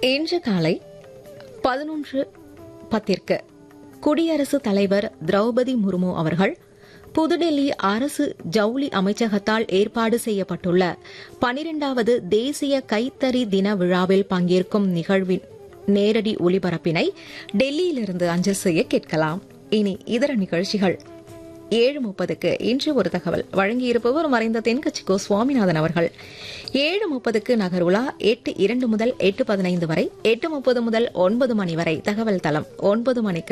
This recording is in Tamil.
இன்று காலை பதினொன்று பத்திற்கு குடியரசுத் தலைவர் திரௌபதி முர்மு அவர்கள் புதுடெல்லி அரசு ஜவுளி அமைச்சகத்தால் ஏற்பாடு செய்யப்பட்டுள்ள பனிரெண்டாவது தேசிய கைத்தறி தின விழாவில் பங்கேற்கும் நிகழ்வின் நேரடி ஒளிபரப்பினை டெல்லியிலிருந்து அஞ்சல் செய்ய கேட்கலாம் இனி இதர நிகழ்ச்சிகள் ஏழு முப்பதுக்கு இன்று ஒரு தகவல் வழங்கியிருப்பவர் மறைந்த தென்கட்சிக்கோ சுவாமிநாதன் அவர்கள் ஏழு முப்பதுக்கு நகருலா எட்டு இரண்டு முதல் எட்டு பதினைந்து வரை எட்டு முப்பது முதல் ஒன்பது மணி வரை தகவல் தளம் ஒன்பது மணிக்கு